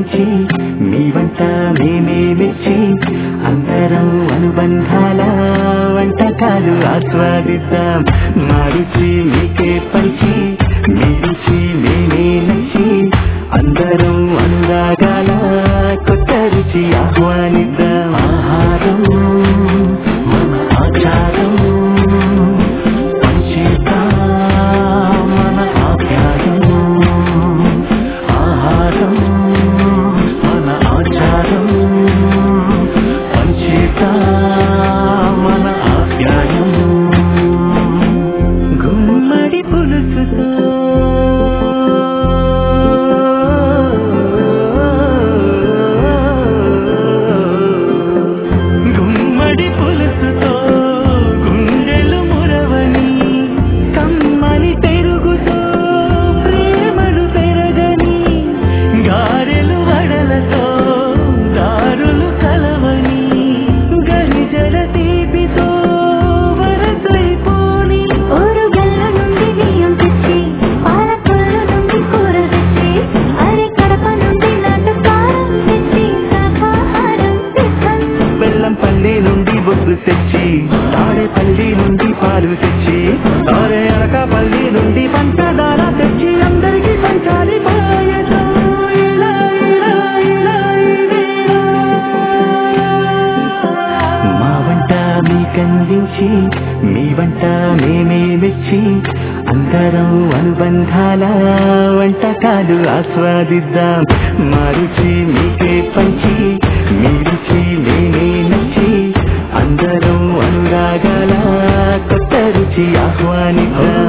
కందించి మీ వంట మేమే మెచ్చి అందరం అనుబంధాల వంటకాలు ఆస్వాదిద్దాం మా రుచి మీకే పంచి మీ రుచి మేమే నచ్చి అందరం అనురాగాల కొత్త రుచి ఆహ్వానిద్దాం ఆహారం మన ఆచారం పంచేద్దాం మన ఆప్యాయం ఆహారం మన ఆచారం పంచేద్దాం మన ఆప్యాయం గుమ్మడి పులుసుతో గుమ్మడి పులుసుతో గుండెలు మురవని కమ్మని పెరుగుతో ప్రేమలు పెరగని గారెలు వడలతో దారులు కలవని గరిజల తీపితో వరసైపోని ఊరుగల్ల నుండి బియ్యం తెచ్చి పాలకొల్లు నుండి కూర తెచ్చి అరే కడప నుండి నాటుకారం తెచ్చి శాకాహారం తెచ్చాం బెల్లం పల్లి నుండి బొగ్గు తెచ్చి తాడేపల్లి నుండి పాలు తెచ్చి తారే అనకాపల్లి నుండి పంచదార తెచ్చి అందరికీ పంచాలి పాయసం. ఇలా, ఇలా, ఇలా, ఇదేనా? మా వంట మీకందించి మీ వంట మేమే మెచ్చి అందరం అనుబంధాల వంటకాలు ఆస్వాదిద్దాం మా రుచి మీకే పంచి మీ రుచి మేమే నచ్చి అందరం అనురాగాల కొత్త రుచి ఆహ్వానిద్దాం